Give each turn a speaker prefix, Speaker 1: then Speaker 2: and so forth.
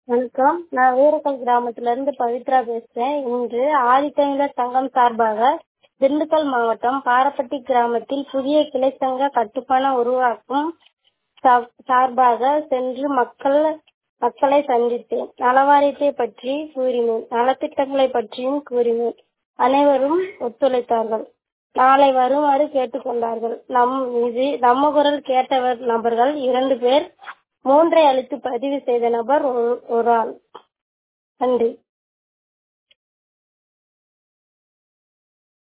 Speaker 1: வணக்கம் நான் வீரக்கல் கிராமத்திலிருந்து பவித்ரா பேசுறேன் இன்று ஆதித்தமிழர் சங்கம் சார்பாக திண்டுக்கல் மாவட்டம் பாரப்பட்டி கிராமத்தில் புதிய கிளை சங்க கட்டுமான உருவாக்கும் சா- சார்பாக சென்று மக்கள் மக்களை சந்தித்தேன் நலவாரியத்தை பற்றி கூறினேன் நலத்திட்டங்களை பற்றியும் கூறினேன் அனைவரும் ஒத்துழைத்தார்கள் நாளை வருமாறு கேட்டுக்கொண்டார்கள் நம் இது நம்ம குரல் கேட்டவர் நபர்கள் இரண்டு பேர் மூன்றை அளித்து பதிவு செய்த நபர் ஒரு- ஒரு ஆள் நன்றி